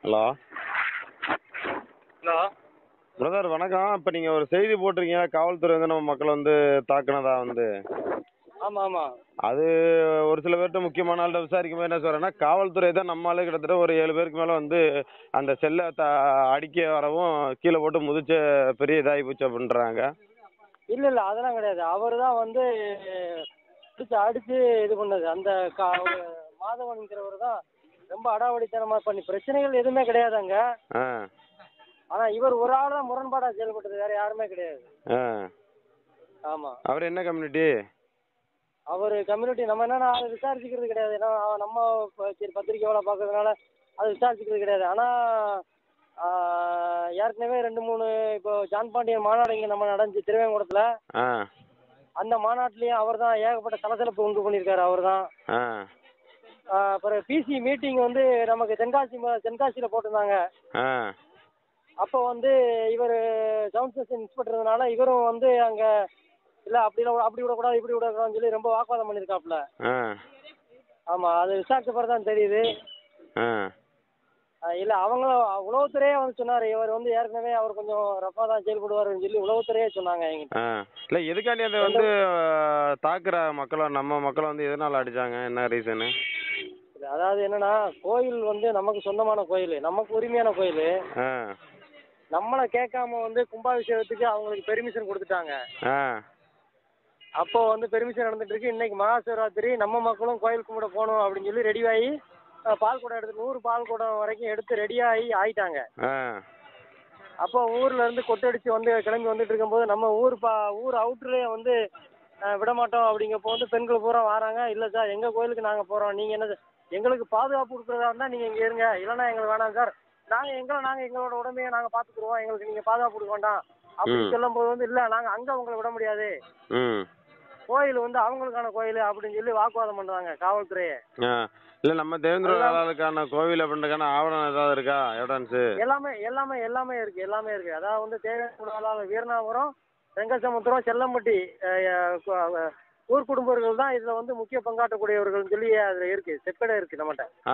Hello hello brother வணக்கம் இப்போ நீங்கள் ஒரு செய்தி போட்டிருக்கீங்க காவல்துறை வந்து நம்ம மக்களை வந்து தாக்குனதா வந்து ஆமாம் ஆமாம் அது ஒரு சில பேர்கிட்ட முக்கியமான ஆள்கிட்ட விசாரிக்கும் போது என்ன சொல்கிறேன்னா காவல்துறை தான் நம்மளாலே கிட்டத்தட்ட ஒரு ஏழு பேருக்கு மேலே வந்து அந்த செல்லை த அடிக்க வரவும் கீழே போட்டு முதிச்ச பெரிய இதாகி போச்சு அப்படின்றாங்க இல்லை இல்லை அதெல்லாம் கிடையாது அவர் தான் வந்து அடிச்சு அடிச்சு இது பண்ணது அந்த கா மாதவன்கிறவர் தான் ரொம்ப அடாவடித்தனமாக பண்ணி பிரச்சனைகள் எதுவுமே கிடையாது அங்கே ஆ ஆனால் இவர் ஒரு ஆள் தான் முரண்பாடாக செயல்பட்டது வேற யாருமே கிடையாது ஆ ஆமாம் அவர் என்ன கம்யூனிட்டி அவர் கம்யூனிட்டி நம்ம என்னன்னா அதை விசாரிச்சுக்கிறது கிடையாது ஏன்னா அவன் நம்ம இப்ப சரி பத்திரிக்கை வேலை பார்க்கறதுனால அதை விசாரிச்சுக்கிறது கிடையாது ஆனால் ஏற்கனவே ரெண்டு மூணு இப்போ ஜான் பாண்டியன் மாநாடு இங்கே நம்ம நடந்துச்சு திருவேங்கூடத்தில் ஆ அந்த மாநாட்டிலையும் அவர் தான் ஏகப்பட்ட சலசலப்பு உண்டு பண்ணியிருக்காரு அவர் தான் ஆ அப்புறம் பிசி மீட்டிங் வந்து நமக்கு தென்காசி ம- தென்காசியில் போட்டிருந்தாங்க ஆ அப்போ வந்து இவர் சவுண்ட் ஸ்டேஷன் இன்ஸ்பெக்டர்னால இவரும் வந்து அங்கே இல்லை அப்படிலாம் விட- அப்படி விடக்கூடாது இப்படி விடக்கூடாதுன்னு சொல்லி ரொம்ப வாக்குவாதம் பண்ணியிருக்காப்புல ஆ ஆமாம் அது விசாரிச்ச பிறகு தான் தெரியுது ஆ இல்லை அவங்களும் உளவுத்துறையே வந்து சொன்னார் இவர் வந்து ஏற்கனவே அவர் கொஞ்சம் ரஃபாக தான் செயல்படுவாருன்னு சொல்லி உளவுத்துறையே சொன்னாங்க என்கிட்ட ஆ இல்லை எதுக்காண்டி அந்த வந்து அஹ், தாக்குற மக்களை நம்ம மக்களை வந்து எதனால அடிச்சாங்க என்ன ரீசனு அதாவது என்னன்னா கோயில் வந்து நமக்கு சொந்தமான கோயில் நமக்கு உரிமையான கோயில் ஆ நம்மளை கேட்காம வந்து கும்பாபிஷேகத்துக்கு அவங்களுக்கு பெர்மிஷன் கொடுத்துட்டாங்க ஆ அப்போ வந்து பெர்மிஷன் நடந்துட்டு இருக்கு இன்னைக்கு மகா சிவராத்திரி நம்ம மக்களும் கோயில் கும்பிட போகணும் அப்படின்னு சொல்லி ரெடி ஆகி அஹ், பால் குடம் எடுத்து நூறு பால் குடம் வரைக்கும் எடுத்து ரெடியாகி ஆயிட்டாங்க ஆ அப்போ ஊர்ல இருந்து கொட்டடிச்சு வந்து கிளம்பி வந்துட்டு இருக்கும்போது நம்ம ஊர் பா ஊர் அவுட்டர்லேயே வந்து அஹ், விட மாட்டோம் அப்படிங்கப்போ வந்து பெண்கள் பூரா வராங்க இல்லை சார் எங்கள் கோயிலுக்கு நாங்கள் போகிறோம் நீங்கள் என்ன சார் எங்களுக்கு பாதுகாப்பு கொடுக்குறதா இருந்தால் நீங்கள் இங்கே இருங்க இல்லைன்னா எங்களுக்கு வேணாம் சார் நாங்கள் எங்களை நாங்கள் எங்களோட உடமையை நாங்கள் பார்த்துக்குருவோம் எங்களுக்கு நீங்கள் பாதுகாப்பு கொடுக்க வேண்டாம் அப்படின்னு ம். சொல்லும்போது வந்து இல்லை நாங்கள் அங்கே உங்களை விட முடியாது ம் கோயில் வந்து அவங்களுக்கான கோயில் அப்படின்னு சொல்லி வாக்குவாதம் பண்ணுவாங்க காவல்துறையை ஆ இல்லை நம்ம தேவேந்திர வேளாளுக்கான கோவில் அப்படின்றக்கான ஆவணம் ஏதாவது இருக்கா எவிடன்ஸு எல்லாமே எல்லாமே எல்லாமே இருக்கு எல்லாமே இருக்கு அதாவது வந்து தேவையான வீரநாபுரம் ரெங்கசமுத்திரம் செல்லம்பட்டி அஹ், அஹ், கு- அஹ், ஊர் குடும்பர்கள் தான் இதுல வந்து முக்கிய பங்காற்றக்கூடியவர்கள் சொல்லி அதுல இருக்கு செப்பேடே இருக்கு நம்மகிட்ட ஆ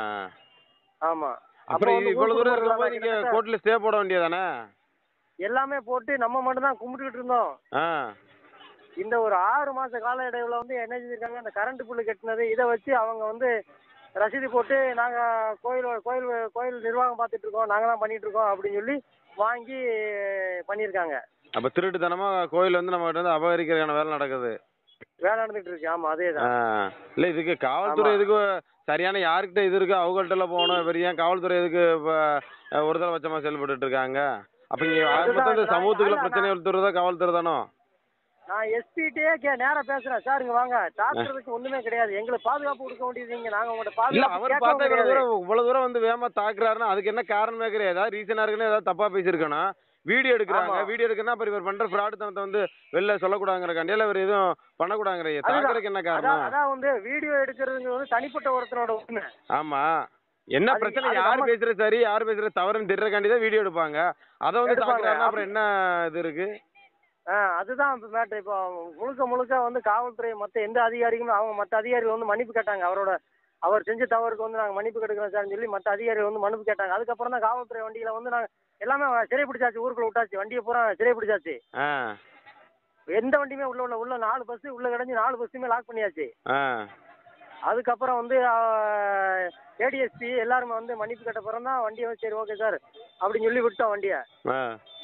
ஆமா அப்போ அப்புறம் வந்து இது இவ்வளோ ஊர் தூரம் குடும்பர்கள் இருக்கும்போது தான் நீங்கள் கிட்டத்தட்ட கோர்ட்டில் ஸ்டே போட வேண்டியதானே எல்லாமே போட்டு நம்ம மட்டும் தான் கும்பிட்டுக்கிட்டு இருந்தோம் ஆ இந்த ஒரு ஆறு மாச கால இடைவுல வந்து என்ன செஞ்சிருக்காங்க அந்த கரண்ட் புல்லு கட்டினது இதை வச்சு அவங்க வந்து ரசீது போட்டு நாங்க கோயில் கோயில் கோயில் நிர்வாகம் பார்த்துட்டு இருக்கோம் நாங்க தான் பண்ணிட்டு இருக்கோம் அப்படின்னு சொல்லி வாங்கி பண்ணியிருக்காங்க அப்போ திருட்டுத்தனமாக கோயில் வந்து நம்ம வந்து அபகரிக்கிறதுக்கான வேலை நடக்குது வேலை நடந்துட்டு இருக்கு ஆமா அதே ஆ தான் இல்லை இதுக்கு காவல்துறை ஆமா. எதுக்கு சரியான யாருக்கிட்ட இது இருக்கு அவங்கள்ட்ட போகணும் பெரிய ஏன் காவல்துறை எதுக்கு இப்போ ஒரு தலை பட்சமாக செயல்பட்டுட்டு இருக்காங்க அப்போ இங்கே அதுதான் மொத்தம் இந்த நான் சமூகத்துக்குள்ள அதான் பிரச்சனை எழுத்துறதா காவல்துறை தானோ நான் எஸ்பிட்டே கே நேரா பேசுறேன் சார் இங்க வாங்க தாக்குறதுக்கு ஒண்ணுமே கிடையாது எங்களுக்கு பாதுகாப்பு கொடுக்க வேண்டியது நீங்க நாங்க உங்கள்ட்ட இல்ல பாதுகாப்பு அவர் கேட்கவும் பார்த்தா இவ்வளவு கிடையாது தூரம் இவ்வளவு தூரம் வந்து வேகமா தாக்குறாருன்னா அதுக்கு என்ன காரணமே கிடையாது ஏதாவது ரீசனா இருக்குன்னு ஏதாவது தப்பா பேசியிருக்கணும் வீடியோ எடுக்கிறாங்க ஆமா. வீடியோ எடுக்கணும் அப்புறம் இவர் பண்ற ஃப்ராடுத்தனத்தை வந்து வெளில சொல்லக்கூடாதுங்கிறக்காண்டி இல்ல இவர் எதுவும் பண்ணக்கூடாதுங்கிற அதுதான். தாக்குறதுக்கு என்ன அதான் காரணம் அதான் வந்து வீடியோ எடுக்கிறதுங்க வந்து தனிப்பட்ட ஒருத்தனோட உரிமை ஆமா என்ன அது- பிரச்சனை அது யார் நம்ம- பேசுறது சரி யார் பேசுறது தவறுன்னு தெரியறக்காண்டி தான் வீடியோ எடுப்பாங்க அதை வந்து எடுப்பாங்க. தாக்குறாருன்னா அப்புறம் என்ன இது இருக்கு ஆ அதுதான் இப்போ மேட்ரு இப்போ முழுக்க முழுக்க வந்து காவல்துறை மற்ற எந்த அதிகாரிகளும் அவங்க மற்ற அதிகாரிகள் வந்து மன்னிப்பு கேட்டாங்க அவரோட அவர் செஞ்ச தவறுக்கு வந்து நாங்கள் மன்னிப்பு கேட்டுக்கிறோம் சார்னு சொல்லி மற்ற அதிகாரிகள் வந்து மன்னிப்பு கேட்டாங்க அதுக்கப்புறம் தான் காவல்துறை வண்டியில் வந்து நாங்கள் எல்லாமே சிறை பிடிச்சாச்சு ஊருக்குள்ள விட்டாச்சு வண்டியை பூரா சிறை பிடிச்சாச்சு ஆ எந்த வண்டியுமே உள்ள உள்ள உள்ள நாலு பஸ் உள்ள கிடஞ்சி நாலு பஸ்ஸுமே லாக் பண்ணியாச்சு ஆ அதுக்கப்புறம் வந்து ஏடிஎஸ்பி எல்லாருமே வந்து மன்னிப்பு கேட்ட பிறகு தான் வண்டியை வந்து சரி ஓகே சார் அப்படின்னு சொல்லி விட்டோம் வண்டியை ஆ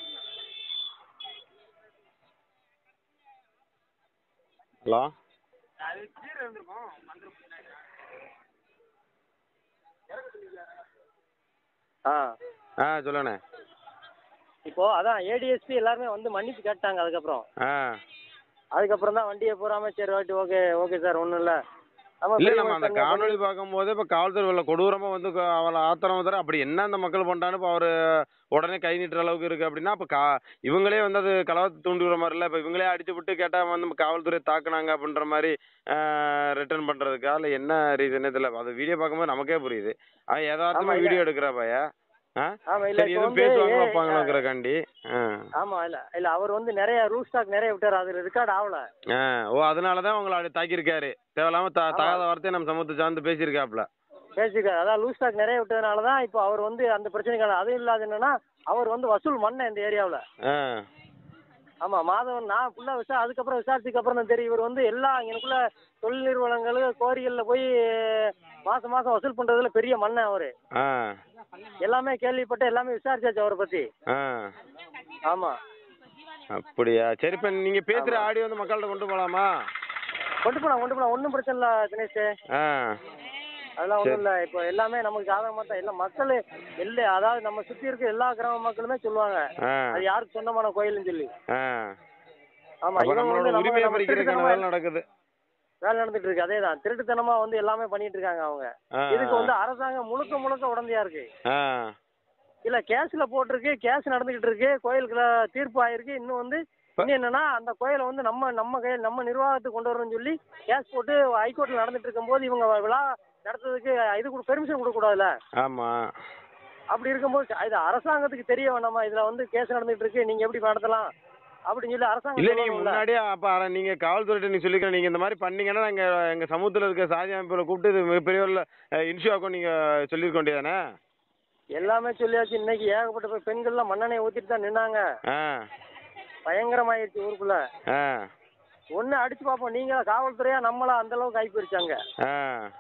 ஹலோ ஆ ஆ சொல்லுண்ணே இப்போ அதான் ஏடிஎஸ்பி எல்லாருமே வந்து மன்னிப்பு கேட்டாங்க அதுக்கப்புறம் ஆ அதுக்கப்புறம் தான் வண்டியை பூராம சரி வாட்டி ஓகே ஓகே சார் ஒன்றும் இல்லை இல்ல நம்ம அந்த காணொளி பார்க்கும்போது இப்ப காவல்துறை இவ்வளவு கொடூரமா வந்து க- அவளை ஆத்திரம் தர அப்படி என்ன அந்த மக்கள் பண்றான்னு இப்ப அவரு உடனே கை நீட்டுற அளவுக்கு இருக்கு அப்படின்னா அப்ப கா இவங்களே வந்து அது கலவரத்தை தூண்டுகிற மாதிரி இல்ல இப்ப இவங்களே அடிச்சு விட்டு கேட்டா வந்து காவல்துறை தாக்குனாங்க அப்படின்ற மாதிரி ரிட்டர்ன் பண்றதுக்கா இல்ல என்ன ரீசனே தெரியல அது வீடியோ பார்க்கும்போது நமக்கே புரியுது அவன் யதார்த்தமா ஆமா, இல்ல. வீடியோ எடுக்கிற பைய ஆ? ஆமா இல்ல சரி இப்போ எதுவும் வந்து பேசுவாங்க ஏ- வைப்பாங்களோங்கிறக்காண்டி ஆ. ஆமா இல்ல இல்ல அவர் வந்து நிறைய ரூல் ஸ்டாக் நிறைய விட்டாரு அதுல ரெக்கார்ட் ஆகல ஆ ஓ அதனாலதான் உங்களை அப்படி தாக்கியிருக்காரு தேவையில்லாம த ஆமா. தகாத வார்த்தையை நம்ம சமூகத்தை சார்ந்து பேசியிருக்காப்ல பேசியிருக்காரு அதான் லூஸ் ஸ்டாக் நிறைய விட்டதுனால தான் இப்போ அவர் வந்து அந்த பிரச்சனைக்கான அதுவும் இல்லாத என்னன்னா அவர் வந்து வசூல் மண்ணை இந்த ஏரியாவில் ஆ ஆமாம் மாதவன் நான் ஃபுல்லாக விசா அதுக்கப்புறம் விசாரிச்சதுக்கு அப்புறம் தான் தெரியும் இவர் வந்து எல்லா எனக்குள்ள தொழில் நிறுவனங்கள் கோரிகளில் போய் மாதம் மாதம் வசூல் பண்ணுறதுல பெரிய மண்ணை அவர் ஆ எல்லாமே கேள்விப்பட்டு எல்லாமே விசாரிச்சாச்சு அவரை பற்றி ஆ ஆமாம் அப்படியா சரி இப்போ நீங்கள் பேசுகிற ஆடியோ வந்து மக்கள்கிட்ட கொண்டு போகலாமா கொண்டு போகலாம் கொண்டு போகலாம் ஒன்றும் பிரச்சனை இல்லை தினேஷ் ஆ அதெல்லாம் ஒன்றும் இல்லை இப்போ எல்லாமே நமக்கு ஜாதகமாக தான் எல்லாம் மக்கள் இல்லை அதாவது நம்ம சுற்றி இருக்க எல்லா கிராம மக்களுமே சொல்லுவாங்க ஆ அது யாருக்கு சொந்தமான கோயில்னு சொல்லி ஆ ஆமா அப்போ இவங்க நம்மளோட வந்து நம்ம உரிமையை நம்ம பறிக்கிறதுக்கான திருட்டுத்தனமா வேலை நடக்குது வேலை நடந்துட்டு இருக்கு அதே தான் திருட்டுத்தனமா வந்து எல்லாமே பண்ணிட்டு இருக்காங்க அவங்க ஆ இதுக்கு வந்து அரசாங்கம் முழுக்க முழுக்க உடந்தையா இருக்கு ஆ இல்ல கேஸ்ல போட்டிருக்கு கேஸ் நடந்துகிட்டு இருக்கு கோயிலுக்குள்ள தீர்ப்பு ஆயிருக்கு இன்னும் வந்து இன்னும் என்னன்னா அந்த கோயிலை வந்து நம்ம நம்ம கையில் நம்ம நிர்வாகத்துக்கு கொண்டு வரணும்னு சொல்லி கேஸ் போட்டு ஹைகோர்ட்ல நடந்துட்டு இருக்கும்போது இவங்க விழா நடத்துறதுக்கு இது கூட பெர்மிஷன் கொடுக்க கூடாதுல்ல ஆமாம் அப்படி இருக்கும்போது இது அரசாங்கத்துக்கு தெரிய வேணாமா இதுல வந்து கேஸ் நடந்துட்டு இருக்கு நீங்க எப்படி நடத்தலாம் அப்படின்னு சொல்லி அரசாங்கம் இல்லை நீங்கள் சொல்லணும்ல. முன்னாடியே அப்போ நீங்கள் காவல்துறையிட்ட நீங்கள் சொல்லிக்கிறேன் நீங்கள் இந்த மாதிரி பண்ணீங்கன்னா நாங்கள் எங்கள் சமூகத்தில் இருக்க சாதி அமைப்புல கூப்பிட்டு இது மிகப்பெரிய ஒரு இன்ஷூ ஆக்கும் நீங்கள் சொல்லியிருக்க வேண்டியதானே எல்லாமே சொல்லியாச்சு இன்னைக்கு ஏகப்பட்ட பேர் பெண்கள்லாம் மண்ணெண்ணெய் ஊத்திட்டு தான் நின்னாங்க ஆ பயங்கரமாயிருச்சு ஊருக்குள்ள ஆ ஒண்ணு அடிச்சு பார்ப்போம் நீங்க காவல்துறையா நம்மளா அந்த அளவுக்கு ஆகி போயிருச்சாங்க ஆ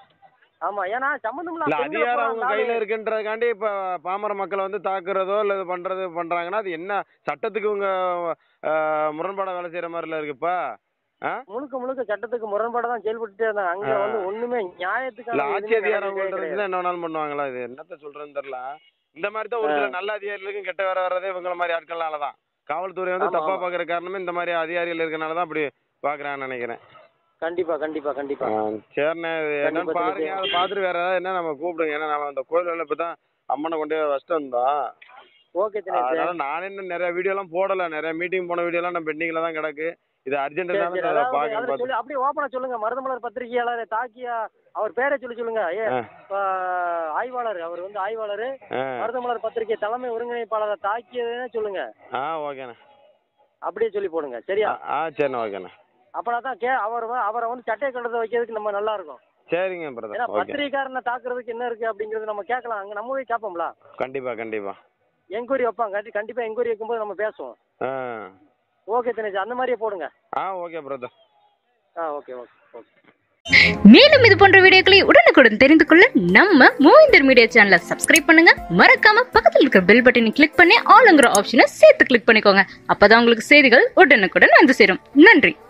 ஆமா ஏன்னா சம்மந்தம் இல்ல இல்லாம பெண்களை அதிகாரம் பூரா அவங்க நாலு- கையில இருக்குன்றதுக்காண்டி இப்ப பாமர மக்களை வந்து தாக்குறதோ இல்ல இது பண்றது பண்றாங்கன்னா அது என்ன சட்டத்துக்கு இவங்க ஆஹ், முரண்பாடா வேலை செய்யற மாதிரில இருக்குப்பா ஆ முழுக்க முழுக்க சட்டத்துக்கு முரண்பாட தான் செயல்பட்டுட்டே இருந்தாங்க அங்க ஆ. வந்து ஒண்ணுமே இல்ல நியாயத்துக்கான ஆட்சி எதுவுமே அதிகாரம் கிடையவே உங்கள்ட்ட கிடையாது. இருந்துச்சுன்னா என்ன வேணாலும் பண்ணுவாங்களா இது என்னத்த சொல்றேன்னு தெரியல இந்த மாதிரி தான் ஒரு சில நல்ல அதிகாரிகளுக்கும் கெட்ட வேற வர்றதே இவங்கள மாதிரி ஆட்கள்னால தான் காவல்துறை வந்து ஆமா, தப்பா ஆமா. பாக்குற காரணமே இந்த மாதிரி அதிகாரிகள் இருக்கனால தான் அப்படி பாக்குறான்னு நினைக்கிறேன் கண்டிப்பா கண்டிப்பா கண்டிப்பா ஆ, சரிண்ணே இது என்னன்னு கண்டிப்பா பாருங்க தெரியும். அதை பார்த்துட்டு வேற ஏதாவது என்ன நம்ம கூப்பிடுங்க ஏன்னா நம்ம அந்த கோயில் இப்போ தான் அம்மனை கொண்டு போய் வச்சுட்டு வந்தோம் ஓகே தினேஷ் அதனால நானே இன்னும் நிறைய வீடியோலாம் போடல நிறைய மீட்டிங் போன வீடியோலாம் நம்ம பெண்டிங்ல தான் கிடக்கு இது சரி, அர்ஜென்ட் சரி. தான் அதாவது பார்க்க அதுல சொல்லி அப்படியே ஓப்பனா சொல்லுங்க மருதமலர் பத்திரிகையாளர் தாக்கியா அவர் பேரை சொல்லி சொல்லுங்க ஏ ஆ. ஆ, ஆய்வாளர் அவர் வந்து ஆய்வாளர் ஆ மருதமலர் பத்திரிகை தலைமை ஒருங்கிணைப்பாளரை தாக்கியதுன்னு சொல்லுங்க ஆ ஓகேண்ணே அப்படியே சொல்லி போடுங்க சரியா ஆ ஆ சரிண்ணே ஓகேண்ணே அப்பனா தான் கே அவர் வ- அவரை வந்து சட்டை கண்டதை வைக்கிறதுக்கு நம்ம நல்லா இருக்கும் சரிங்க ஏன்னா பிரதர் ஓகே பத்திரிகைக்காரனை தாக்குறதுக்கு என்ன இருக்கு அப்படிங்கறது நம்ம கேட்கலாம் அங்க நம்ம போய் கேட்போம்ல கண்டிப்பா கண்டிப்பா என்கொயரி வைப்பாங்க கண்டி- கண்டிப்பா என்கொயரி வைக்கும்போது நம்ம பேசுவோம் ஆ ஓகே தினேஷ் அந்த மாதிரியே போடுங்க ஆ ஓகே பிரதர் ஆ ஓகே ஓகே ஓகே மேலும் இது போன்ற வீடியோக்களை உடனுக்குடன் தெரிந்து கொள்ள நம்ம மூவிந்தர் மீடியா சேனலை சப்ஸ்கிரைப் பண்ணுங்க மறக்காம பக்கத்தில் இருக்கிற பெல் பட்டனை கிளிக் பண்ணி ஆளுங்கிற ஆப்ஷனை சேர்த்து கிளிக் பண்ணிக்கோங்க அப்பதான் உங்களுக்கு செய்திகள் உடனுக்குடன் வந்து சேரும் நன்றி